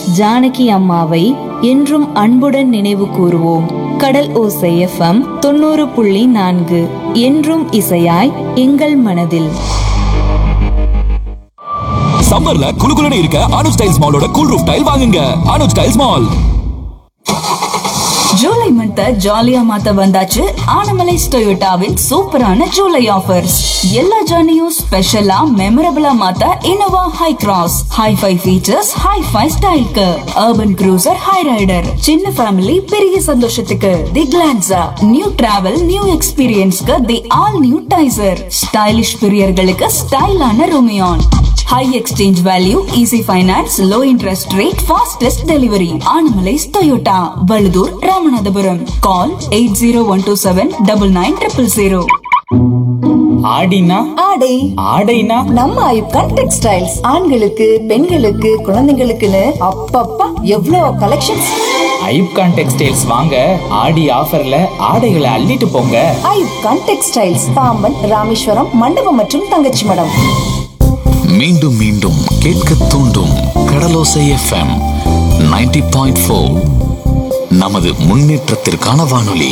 ஜானகி அம்மாவை என்றும் அன்புடன் நினைவு கூறுவோம் கடல் ஓசை எஃப்எம் தொண்ணூறு புள்ளி நான்கு என்றும் இசையாய் எங்கள் மனதில் சம்மர்ல குளுகுலுன்னு இருக்க அனுஜ் ஸ்டைல்ஸ் மாலோட கூல் ரூஃப் டைல் வாங்குங்க Anuj Styles mall July month ஜாலியா மாத்த வந்தாச்சு ஆனமலை டொயோட்டாவின் சூப்பரான ஜூலை ஆஃபர்ஸ் எல்லா ஜர்னியும் ஸ்பெஷலா மெமரபிளா மாத்த Innova Hycross hi fi features hi fi ஸ்டைல்க்கு அர்பன் க்ரூசர் ஹை ரைடர் சின்ன ஃபேமிலி பெரிய சந்தோஷத்துக்கு the Glanza new travel new எக்ஸ்பீரியன்ஸ்க்கு the all new Taisor stylish பிரியர்களுக்கு ஸ்டைலான Rumion high exchange value easy finance low interest rate fastest delivery Anamalais Toyota Vazhudur Ramanathapuram call eight zero one two seven double nine triple zero ஆடினா ஆடை ஆடைனா நம்ம ஐப்கான் textiles ஆண்களுக்கு பெண்களுக்கு குழந்தைங்களுக்குன்னு அப்பப்பா எவ்வளோ கலெக்ஷன்ஸ் ஐப்கான் டெக்ஸ்டைல்ஸ் வாங்க ஆடி ஆஃபர்ல ஆடைகளை அள்ளிட்டு போங்க ஐப்கான் டெக்ஸ்டைல்ஸ் பாம்பன் ராமேஸ்வரம் மண்டபம் மற்றும் தங்கச்சி மடம் மீண்டும் மீண்டும் கேட்க தூண்டும் கடலோசை எஃப்எம் 90.4 பாயிண்ட் ஃபோர் நமது முன்னேற்றத்திற்கான வானொலி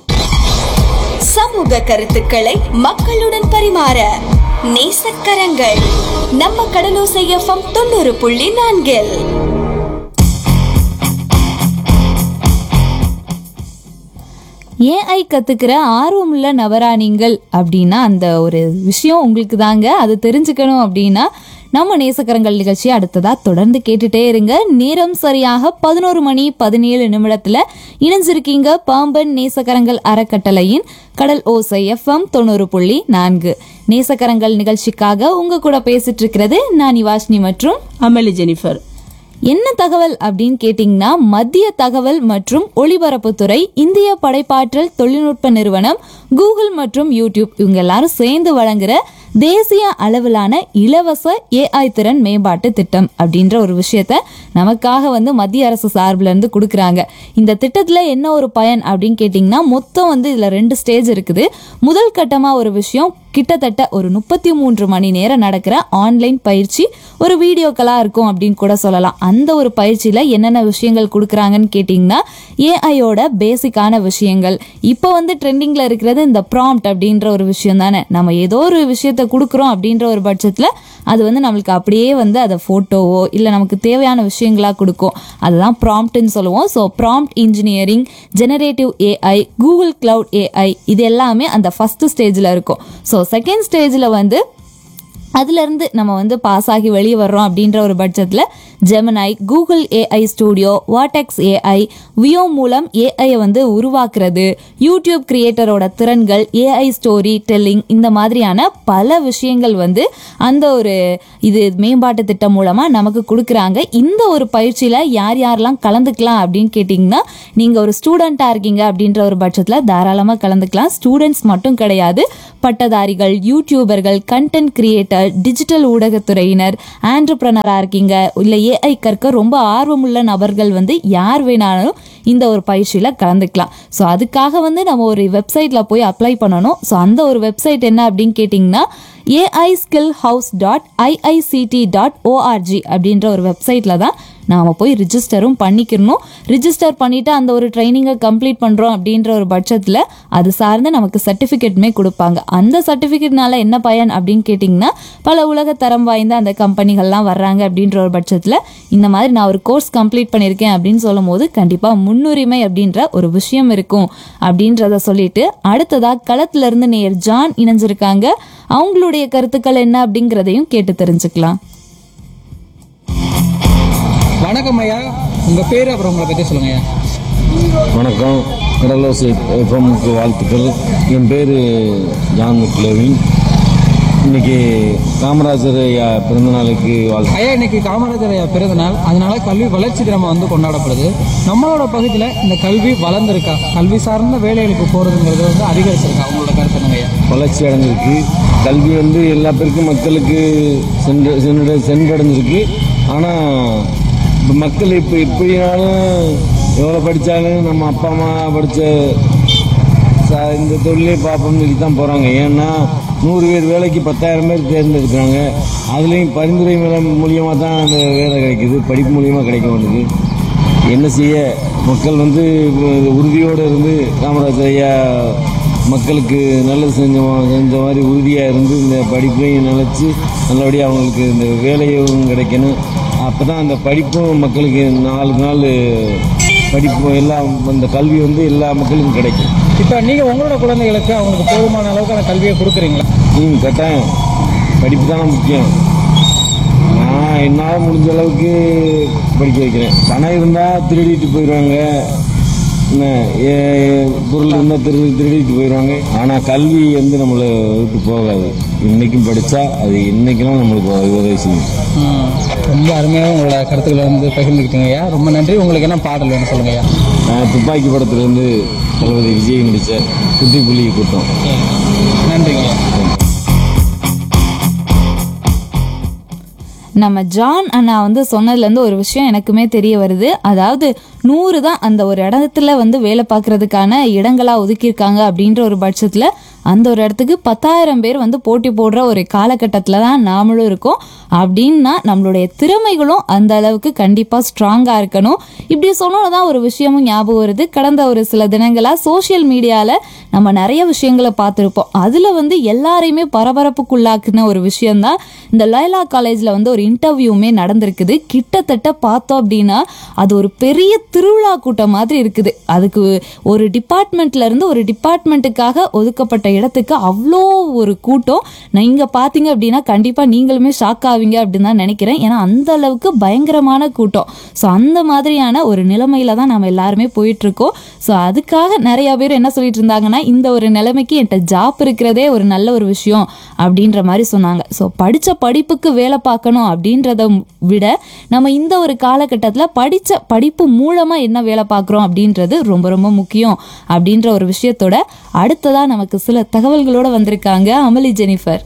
சமூக கருத்துக்களை மக்களுடன் பரிமாற நேசக்கரங்கள் நம்ம கடலோசை எஃப்எம் தொண்ணூறு புள்ளி நான்கில் ஏஐ கத்துக்கிற ஆர்வமுள்ள நபரா நீங்கள் அப்படின்னா அந்த ஒரு விஷயம் உங்களுக்கு தாங்க அது தெரிஞ்சுக்கணும் அப்படின்னா நம்ம நேசக்கரங்கள் நிகழ்ச்சியை அடுத்ததா தொடர்ந்து கேட்டுட்டே இருங்க நேரம் சரியாக பதினோரு மணி பதினேழு நிமிடத்துல இணைஞ்சிருக்கீங்க பாம்பன் நேசக்கரங்கள் அறக்கட்டளையின் கடல் ஓசை எஃப்எம் தொண்ணூறு புள்ளி நான்கு நேசக்கரங்கள் நிகழ்ச்சிக்காக உங்க கூட பேசிட்டு இருக்கிறது நான் நிவாஷினி மற்றும் அமளி ஜெனிஃபர் என்ன தகவல் அப்படின்னு கேட்டிங்கன்னா மத்திய தகவல் மற்றும் ஒளிபரப்புத்துறை இந்திய படைப்பாற்றல் தொழில்நுட்ப நிறுவனம் கூகுள் மற்றும் யூடியூப் இவங்க எல்லாரும் சேர்ந்து வழங்குற தேசிய அளவிலான இலவச ஏஐ திறன் மேம்பாட்டு திட்டம் அப்படின்ற ஒரு விஷயத்த நமக்காக வந்து மத்திய அரசு சார்பில் இருந்து கொடுக்குறாங்க இந்த திட்டத்தில் என்ன ஒரு பயன் அப்படின்னு கேட்டிங்கன்னா மொத்தம் வந்து இதில் ரெண்டு ஸ்டேஜ் இருக்குது முதல் கட்டமாக ஒரு விஷயம் கிட்டத்தட்ட ஒரு முப்பத்தி மூன்று மணி நேரம் நடக்கிற ஆன்லைன் பயிற்சி ஒரு வீடியோக்களாக இருக்கும் அப்படின்னு கூட சொல்லலாம் அந்த ஒரு பயிற்சியில் என்னென்ன விஷயங்கள் கொடுக்குறாங்கன்னு கேட்டிங்கன்னா ஏஐயோட பேசிக்கான விஷயங்கள் இப்போ வந்து ட்ரெண்டிங்கில் இருக்கிறது இந்த ப்ராம்ப்ட் அப்படின்ற ஒரு விஷயம் தானே நம்ம ஏதோ ஒரு விஷயத்த கொடுக்குறோம் அப்படின்ற ஒரு பட்சத்தில் அது வந்து நம்மளுக்கு அப்படியே வந்து அதை ஃபோட்டோவோ இல்லை நமக்கு தேவையான விஷயங்களாக கொடுக்கும் அதுதான் ப்ராம்ப்ட்னு சொல்லுவோம் so prompt engineering generative AI Google cloud AI இது எல்லாமே அந்த ஃபஸ்ட்டு ஸ்டேஜில் இருக்கும் ஸோ செகண்ட் ஸ்டேஜில் வந்து அதுலேருந்து நம்ம வந்து பாஸ் ஆகி வெளியே வர்றோம் அப்படின்ற ஒரு பட்சத்தில் Gemini Google AI studio Vertex AI Veo மூலம் ஏஐயை வந்து உருவாக்குறது யூடியூப் கிரியேட்டரோட திறன்கள் ஏஐ ஸ்டோரி டெல்லிங் இந்த மாதிரியான பல விஷயங்கள் வந்து அந்த ஒரு இது மேம்பாட்டு திட்டம் மூலமாக நமக்கு கொடுக்குறாங்க இந்த ஒரு பயிற்சியில் யார் யாரெல்லாம் கலந்துக்கலாம் அப்படின்னு கேட்டிங்கன்னா நீங்கள் ஒரு ஸ்டூடெண்ட்டாக இருக்கீங்க அப்படின்ற ஒரு பட்சத்தில் தாராளமாக கலந்துக்கலாம் ஸ்டூடெண்ட்ஸ் மட்டும் கிடையாது பட்டதாரிகள் யூடியூபர்கள் கண்டென்ட் கிரியேட்டர் டிஜிட்டல் ஊடகத்துறையினர் ஆண்டர்பிரனராக இருக்கீங்க இல்லை ஏஐ கற்க ரொம்ப ஆர்வமுள்ள நபர்கள் வந்து யார் வேணாலும் இந்த ஒரு பயிற்சியில் கலந்துக்கலாம் ஸோ அதுக்காக வந்து நம்ம ஒரு வெப்சைட்டில் போய் அப்ளை பண்ணணும் ஸோ அந்த ஒரு வெப்சைட் என்ன அப்படின்னு கேட்டிங்கன்னா AI skill house dot IICT dot ORG அப்படின்ற ஒரு வெப்சைட்டில் தான் நாம் போய் ரிஜிஸ்டரும் பண்ணிக்கிறணும் ரிஜிஸ்டர் பண்ணிவிட்டு அந்த ஒரு ட்ரைனிங்கை கம்ப்ளீட் பண்ணுறோம் அப்படின்ற ஒரு பட்சத்தில் அது சார்ந்து நமக்கு சர்டிஃபிகேட்டுமே கொடுப்பாங்க அந்த சர்டிஃபிகேட்னால என்ன பயன் அப்படின்னு கேட்டிங்கன்னா பல உலக தரம் வாய்ந்த அந்த கம்பெனிகள்லாம் வர்றாங்க அப்படின்ற ஒரு பட்சத்தில் இந்த மாதிரி நான் ஒரு கோர்ஸ் கம்ப்ளீட் பண்ணியிருக்கேன் அப்படின்னு சொல்லும் போது கண்டிப்பாக முன்னுரிமை அப்படின்ற ஒரு விஷயம் இருக்கும் அப்படின்றத சொல்லிட்டு அடுத்ததாக களத்திலிருந்து நேர் ஜான் இணைஞ்சிருக்காங்க அவங்களுடைய கருத்துக்கள் என்ன அப்படிங்கிறதையும் கேட்டு தெரிஞ்சுக்கலாம் வணக்கம் ஐயா உங்க பேரு அப்புறம் உங்களை பத்தி சொல்லுங்க ஐயா வணக்கம் கடலோசை எஃப்எம்க்கு வாழ்த்துக்கள் என் பேர் ஜான் முக்லேவின் இன்னைக்கு காமராஜர் ஐயா பிறந்த நாளுக்கு வாழ்த்து ஐயா இன்னைக்கு காமராஜர் ஐயா பிறந்த நாள் அதனால கல்வி வளர்ச்சி தினமா வந்து கொண்டாடப்படுது நம்மளோட பகுதியில் இந்த கல்வி வளர்ந்துருக்கா கல்வி சார்ந்த வேலைகளுக்கு போறதுங்கிறது வந்து அதிகரிச்சிருக்கா உங்களோட கருத்து என்னங்க ஐயா வளர்ச்சி அடைஞ்சிருக்கு கல்வி வந்து எல்லா பேருக்கும் மக்களுக்கு சென்று சென்று சென்றடைஞ்சிருக்கு ஆனால் இப்போ மக்கள் இப்போ எப்படினாலும் எவ்வளோ படித்தாலும் நம்ம அப்பா அம்மா படித்த ச இந்த தொழிலே பார்ப்போம்னு சொல்லி தான் போகிறாங்க ஏன்னா நூறு பேர் வேலைக்கு பத்தாயிரம் பேர் தேர்ந்தெடுக்கிறாங்க அதுலேயும் பரிந்துரை மூலியமாக தான் அந்த வேலை கிடைக்குது படிப்பு மூலியமாக கிடைக்க மாட்டேங்குது என்ன செய்ய மக்கள் வந்து உறுதியோடு இருந்து காமராஜர் ஐயா மக்களுக்கு நல்லது செஞ்ச மா- செஞ்ச மாதிரி உறுதியாக இருந்து இந்த படிப்பையும் நினச்சி நல்லபடியாக அவங்களுக்கு இந்த வேலையும் கிடைக்கணும் அப்போ தான் அந்த படிப்பும் மக்களுக்கு நாளுக்கு நாள் படிப்பு எல்லாம் அந்த கல்வி வந்து எல்லா மக்களுக்கும் கிடைக்கும் இப்போ நீங்கள் உங்களோட குழந்தைகளுக்கு அவங்களுக்கு போதுமான அளவுக்கான கல்வியை கொடுக்குறீங்களா ம் கட்டாயம் படிப்பு தானே முக்கியம் நான் என்னால் முடிஞ்ச அளவுக்கு படிக்க வைக்கிறேன் பணம் இருந்தால் திருடிட்டு போயிடுவாங்க என்ன ஏ- பொருள் இருந்தால் திரு திருடிட்டு போயிடுவாங்க ஆனால் கல்வி வந்து நம்மளை விட்டு போகாது இன்னைக்கும் படித்தா அது இன்னைக்கெல்லாம் நம்மளுக்கு உதவி செய்யும் ம், ரொம்ப அருமையாக உங்களோட கருத்துக்களை வந்து பகிர்ந்துக்கிட்டீங்கய்யா ரொம்ப நன்றி உங்களுக்கு என்ன பாடல் வேணும் சொல்லுங்கய்யா நான் துப்பாக்கி படத்துல இருந்து தளபதி விஜய் நடித்த குட்டி புலி கூட்டம் நன்றிங்கய்யா நம்ம ஜான் அண்ணா வந்து சொன்னதுலேருந்து ஒரு விஷயம் எனக்குமே தெரிய வருது அதாவது நூறு தான் அந்த ஒரு இடத்துல வந்து வேலை பார்க்கறதுக்கான இடங்களா ஒதுக்கியிருக்காங்க அப்படின்ற ஒரு பட்சத்தில் அந்த ஒரு இடத்துக்கு பத்தாயிரம் பேர் வந்து போட்டி போடுற ஒரு காலகட்டத்தில் தான் நாமளும் இருக்கோம் அப்படின்னா நம்மளுடைய திறமைகளும் அந்த அளவுக்கு கண்டிப்பாக ஸ்ட்ராங்காக இருக்கணும் இப்படி சொன்னோன்னு தான் ஒரு விஷயமும் ஞாபகம் வருது கடந்த ஒரு சில தினங்களாக சோஷியல் மீடியாவில் நம்ம நிறைய விஷயங்களை பார்த்துருப்போம் அதில் வந்து எல்லாரையுமே பரபரப்புக்குள்ளாக்குன ஒரு விஷயம்தான் இந்த லைலா காலேஜில் வந்து ஒரு இன்டர்வியூமே நடந்திருக்குது கிட்டத்தட்ட பார்த்தோம் அப்படின்னா அது ஒரு பெரிய திருவிழா கூட்டம் மாதிரி இருக்குது அதுக்கு ஒரு டிபார்ட்மெண்ட்ல இருந்து ஒரு டிபார்ட்மெண்ட்டுக்காக ஒதுக்கப்பட்ட இடத்துக்கு அவ்வளோ ஒரு கூட்டம் நான் இங்கே பார்த்தீங்க அப்படின்னா கண்டிப்பாக நீங்களுமே ஷாக் ஆவீங்க அப்படின்னு தான் நினைக்கிறேன் ஏன்னா அந்த அளவுக்கு பயங்கரமான கூட்டம் ஸோ அந்த மாதிரியான ஒரு நிலைமையில தான் நம்ம எல்லாருமே போயிட்டு இருக்கோம் ஸோ அதுக்காக நிறைய பேர் என்ன சொல்லிட்டு இருந்தாங்கன்னா இந்த ஒரு நிலைமைக்கு என்கிட்ட ஜாப் இருக்கிறதே ஒரு நல்ல ஒரு விஷயம் அப்படின்ற மாதிரி சொன்னாங்க ஸோ படித்த படிப்புக்கு வேலை பார்க்கணும் அப்படின்றத விட நம்ம இந்த ஒரு காலகட்டத்தில் படித்த படிப்பு மூலமாக என்ன வேலை பார்க்குறோம் அப்படின்றது ரொம்ப ரொம்ப முக்கியம் அப்படின்ற ஒரு விஷயத்தோட அடுத்ததாக நமக்கு சில தகவல்களோட வந்திருக்காங்க அமளி ஜெனிஃபர்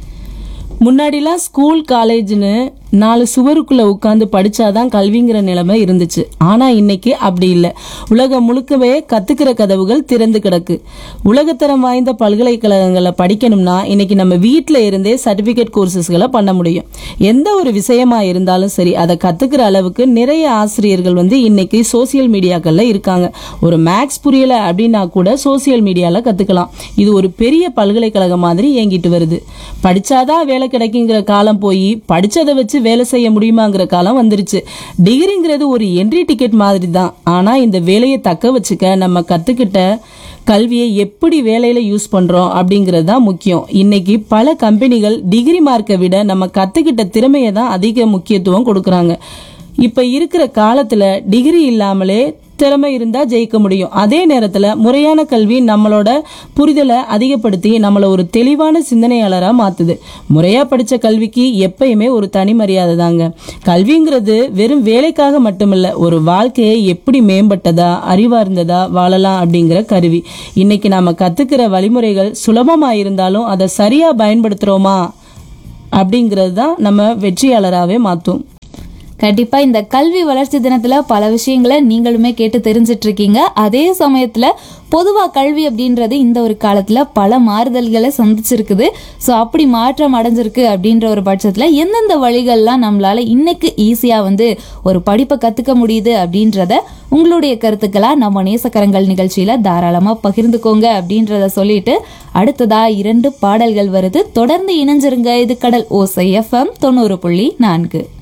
முன்னாடிலாம் ஸ்கூல் காலேஜ்னு நாலு சுவருக்குள்ள உட்காந்து படிச்சாதான் கல்விங்கிற நிலைமை இருந்துச்சு ஆனா இன்னைக்கு அப்படி இல்லை உலகம் முழுக்கவே கத்துக்கிற கதவுகள் திறந்து கிடக்கு உலகத்தரம் வாய்ந்த பல்கலைக்கழகங்களை படிக்கணும்னா இன்னைக்கு நம்ம வீட்டில இருந்தே சர்டிபிகேட் கோர்சஸ்களை பண்ண முடியும் எந்த ஒரு விஷயமா இருந்தாலும் சரி அதை கத்துக்கிற அளவுக்கு நிறைய ஆசிரியர்கள் வந்து இன்னைக்கு சோசியல் மீடியாக்கள்ல இருக்காங்க ஒரு மேக்ஸ் புரியல அப்படின்னா கூட சோசியல் மீடியால கத்துக்கலாம் இது ஒரு பெரிய பல்கலைக்கழகம் மாதிரி இயங்கிட்டு வருது படிச்சாதான் வேலை கிடைக்குங்கிற காலம் போய் படிச்சதை வச்சு வேலை செய்ய முடியுமாங்கிற காலம் வந்துருச்சு டிகிரிங்கிறது ஒரு என்ட்ரி டிக்கெட் மாதிரி தான் ஆனா இந்த வேலையை தக்க வச்சுக்க நம்ம கத்துக்கிட்ட கல்வியை எப்படி வேலையில யூஸ் பண்றோம் அப்படிங்கிறது தான் முக்கியம் இன்னைக்கு பல கம்பெனிகள் டிகிரி மார்க்கை விட நம்ம கத்துக்கிட்ட திறமையை தான் அதிக முக்கியத்துவம் கொடுக்கறாங்க இப்ப இருக்கிற காலத்துல டிகிரி இல்லாமலே திறமை இருந்தா ஜெயிக்க முடியும் அதே நேரத்துல முறையான கல்வி நம்மளோட புரிதலை அதிகப்படுத்தி நம்மள ஒரு தெளிவான சிந்தனையாளரா மாத்துது முறையா படிச்ச கல்விக்கு எப்பயுமே ஒரு தனி மரியாதை தாங்க கல்விங்கிறது வெறும் வேலைக்காக மட்டுமில்ல ஒரு வாழ்க்கையை எப்படி மேம்பட்டதா அறிவார்ந்ததா வாழலாம் அப்படிங்கிற கருவி இன்னைக்கு நாம கத்துக்கிற வழிமுறைகள் சுலபமா இருந்தாலும் அதை சரியா பயன்படுத்துறோமா அப்படிங்கிறது தான் நம்ம வெற்றியாளராகவே மாற்றும் கண்டிப்பா இந்த கல்வி வளர்ச்சி தினத்துல பல விஷயங்களை நீங்களுமே கேட்டு தெரிஞ்சிட்டு இருக்கீங்க அதே சமயத்துல பொதுவா கல்வி அப்படின்றது இந்த ஒரு காலத்துல பல மாறுதல்களை சந்திச்சிருக்குது ஸோ அப்படி மாற்றம் அடைஞ்சிருக்கு அப்படின்ற ஒரு பட்சத்துல எந்தெந்த வழிகள்லாம் நம்மளால இன்னைக்கு ஈஸியா வந்து ஒரு படிப்பை கத்துக்க முடியுது அப்படின்றத உங்களுடைய கருத்துக்களா நம்ம நேசக்கரங்கள் நிகழ்ச்சியில தாராளமா பகிர்ந்துக்கோங்க அப்படின்றத சொல்லிட்டு அடுத்ததா இரண்டு பாடல்கள் வருது தொடர்ந்து இணைஞ்சிருங்க இது கடல் ஓசை எஃப்எம் தொண்ணூறு புள்ளி நான்கு